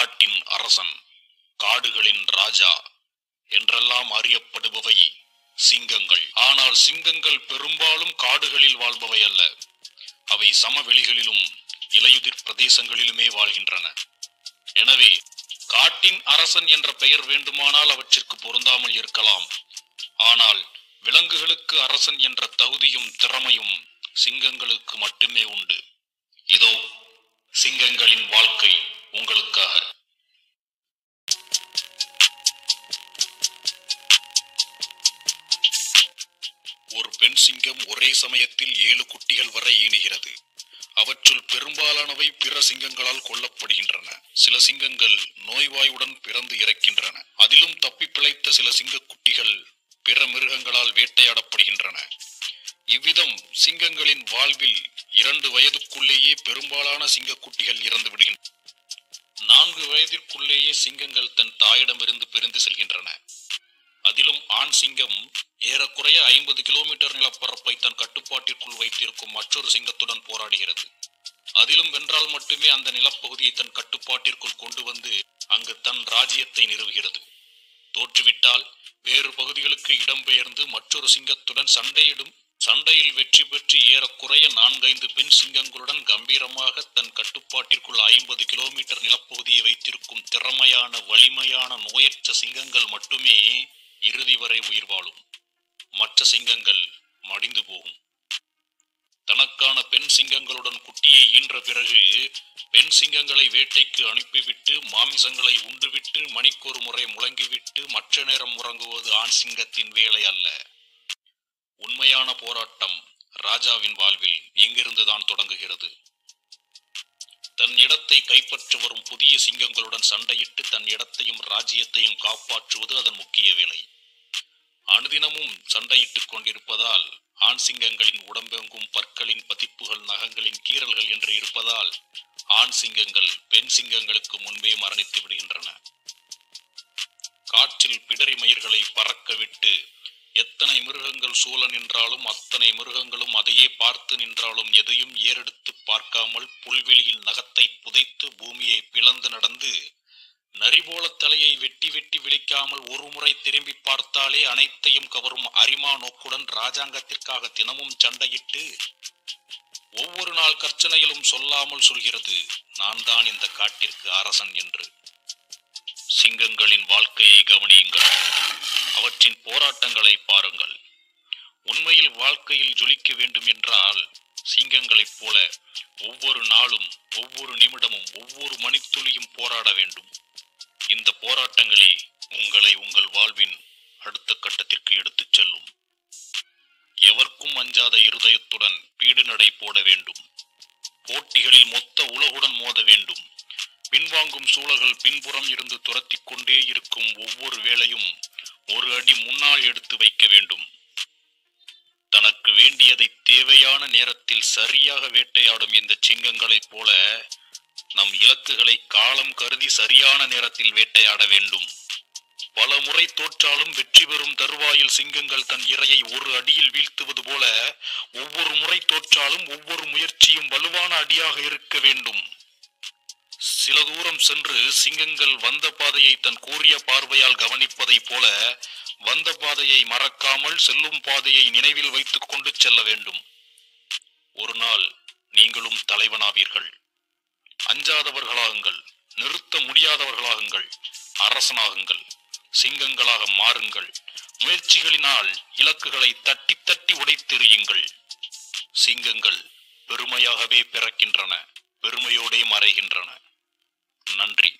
காட்டின் அரசன் காடுகளின் ராஜா என்றெல்லாம் அறியப்படுபவை சிங்கங்கள் ஆனால் சிங்கங்கள் பெரும்பாலும் காடுகளில் வாழ்பவை அல்ல அவை சமவெளிகளிலும் இலையுதிர் பிரதேசங்களிலுமே வாழ்கின்றன எனவே காட்டின் அரசன் என்ற பெயர் வேண்டுமானால் அவற்றிற்கு பொருந்தாமல் இருக்கலாம் ஆனால் விலங்குகளுக்கு அரசன் என்ற தகுதியும் திறமையும் சிங்கங்களுக்கு மட்டுமே உண்டு இதோ சிங்கங்களின் வாழ்க்கை உங்களுக்காக ஒரு பெண் சிங்கம் ஒரே சமயத்தில் ஏழு குட்டிகள் வரை ஈனுகிறது அவற்றுள் பெரும்பாலானவை பிற சிங்கங்களால் கொல்லப்படுகின்றன சில சிங்கங்கள் நோய்வாயுடன் பிறந்து இறக்கின்றன அதிலும் தப்பி பிழைத்த சில சிங்கக் குட்டிகள் பிற மிருகங்களால் வேட்டையாடப்படுகின்றன இவ்விதம் சிங்கங்களின் வாழ்வில் இரண்டு வயதுக்குள்ளேயே பெரும்பாலான சிங்கக்குட்டிகள் இறந்து விடுகின்றன நான்கு வயதிற்குள்ளேயே சிங்கங்கள் தன் தாயிடமிருந்து பிரிந்து செல்கின்றன அதிலும் ஆண் சிங்கம் ஏறக்குறைய ஐம்பது கிலோமீட்டர் நிலப்பரப்பை தன் கட்டுப்பாட்டிற்குள் வைத்திருக்கும் மற்றொரு சிங்கத்துடன் போராடுகிறது அதிலும் வென்றால் மட்டுமே அந்த நிலப்பகுதியை தன் கட்டுப்பாட்டிற்குள் கொண்டு வந்து அங்கு தன் ராஜ்யத்தை நிறுவுகிறது தோற்றுவிட்டால் வேறு பகுதிகளுக்கு இடம்பெயர்ந்து மற்றொரு சிங்கத்துடன் சண்டையிடும் சண்டையில் வெற்றி பெற்று ஏறக்குறைய நான்கைந்து பெண் சிங்கங்களுடன் கம்பீரமாக தன் கட்டுப்பாட்டிற்குள் ஐம்பது கிலோமீட்டர் நிலப்பகுதியை வைத்திருக்கும் திறமையான வலிமையான நோயற்ற சிங்கங்கள் மட்டுமே இறுதி வரை உயிர் வாழும் மற்ற சிங்கங்கள் மடிந்து போகும் தனக்கான பெண் சிங்கங்களுடன் குட்டியை ஈன்ற பிறகு பெண் சிங்கங்களை வேட்டைக்கு அனுப்பிவிட்டு மாமிசங்களை உண்டுவிட்டு மணிக்கொரு முறை முழங்கிவிட்டு மற்ற நேரம் உறங்குவது ஆண் சிங்கத்தின் வேலை அல்ல உண்மையான போராட்டம் ராஜாவின் வாழ்வில் எங்கிருந்துதான் தொடங்குகிறது தன் இடத்தை கைப்பற்ற வரும் புதிய சிங்கங்களுடன் சண்டையிட்டு தன் இடத்தையும் ராஜ்யத்தையும் காப்பாற்றுவது அதன் முக்கிய வேலை அனுதினமும் சண்டையிட்டுக் கொண்டிருப்பதால் ஆண் சிங்கங்களின் உடம்பெங்கும் பற்களின் பதிப்புகள் நகங்களின் கீறல்கள் என்று இருப்பதால் ஆண் சிங்கங்கள் பெண் சிங்கங்களுக்கு முன்பே மரணித்து விடுகின்றன காற்றில் பிடரி மயிர்களை பறக்க விட்டு எத்தனை மிருகங்கள் சூழ நின்றாலும் அத்தனை மிருகங்களும் அதையே பார்த்து நின்றாலும் எதையும் ஏறெடுத்து பார்க்காமல் புல்வெளியில் நகத்தை புதைத்து பூமியை பிளந்து நடந்து நரிபோல தலையை வெட்டி வெட்டி விழிக்காமல் ஒரு முறை திரும்பி பார்த்தாலே அனைத்தையும் கவரும் அரிமா நோக்குடன் ராஜாங்கத்திற்காக தினமும் சண்டையிட்டு ஒவ்வொரு நாள் கர்ச்சனையிலும் சொல்லாமல் சொல்கிறது நான் தான் இந்த காட்டிற்கு அரசன் என்று சிங்கங்களின் வாழ்க்கையை கவனியுங்கள் அவற்றின் போராட்டங்களை பாருங்கள் உண்மையில் வாழ்க்கையில் ஜொலிக்க வேண்டும் என்றால் சிங்கங்களைப் போல ஒவ்வொரு நாளும் ஒவ்வொரு நிமிடமும் ஒவ்வொரு மணித்துளியும் போராட வேண்டும் இந்த போராட்டங்களே உங்களை உங்கள் வாழ்வின் அடுத்த கட்டத்திற்கு எடுத்துச் செல்லும் எவர்க்கும் அஞ்சாத இருதயத்துடன் பீடு நடை போட வேண்டும் போட்டிகளில் மொத்த உலகுடன் மோத வேண்டும் பின்வாங்கும் சூழல்கள் பின்புறம் இருந்து துரத்திக் கொண்டே இருக்கும் ஒவ்வொரு வேளையும் ஒரு அடி முன்னால் எடுத்து வைக்க வேண்டும் தனக்கு வேண்டியதை தேவையான நேரத்தில் சரியாக வேட்டையாடும் இந்த சிங்கங்களைப் போல நம் இலக்குகளை காலம் கருதி சரியான நேரத்தில் வேட்டையாட வேண்டும் பல முறை தோற்றாலும் வெற்றி பெறும் தருவாயில் சிங்கங்கள் தன் இரையை ஒரு அடியில் வீழ்த்துவது போல ஒவ்வொரு முறை தோற்றாலும் ஒவ்வொரு முயற்சியும் வலுவான அடியாக இருக்க வேண்டும் சில தூரம் சென்று சிங்கங்கள் வந்த பாதையை தன் கூறிய பார்வையால் கவனிப்பதைப் போல வந்த பாதையை மறக்காமல் செல்லும் பாதையை நினைவில் வைத்துக் கொண்டு செல்ல வேண்டும் ஒரு நாள் நீங்களும் தலைவனாவீர்கள் அஞ்சாதவர்களாகுங்கள் நிறுத்த முடியாதவர்களாகுங்கள் அரசனாகுங்கள் சிங்கங்களாக மாறுங்கள் முயற்சிகளினால் இலக்குகளை தட்டி தட்டி உடைத்தெறியுங்கள் சிங்கங்கள் பெருமையாகவே பிறக்கின்றன பெருமையோடே மறைகின்றன நன்றி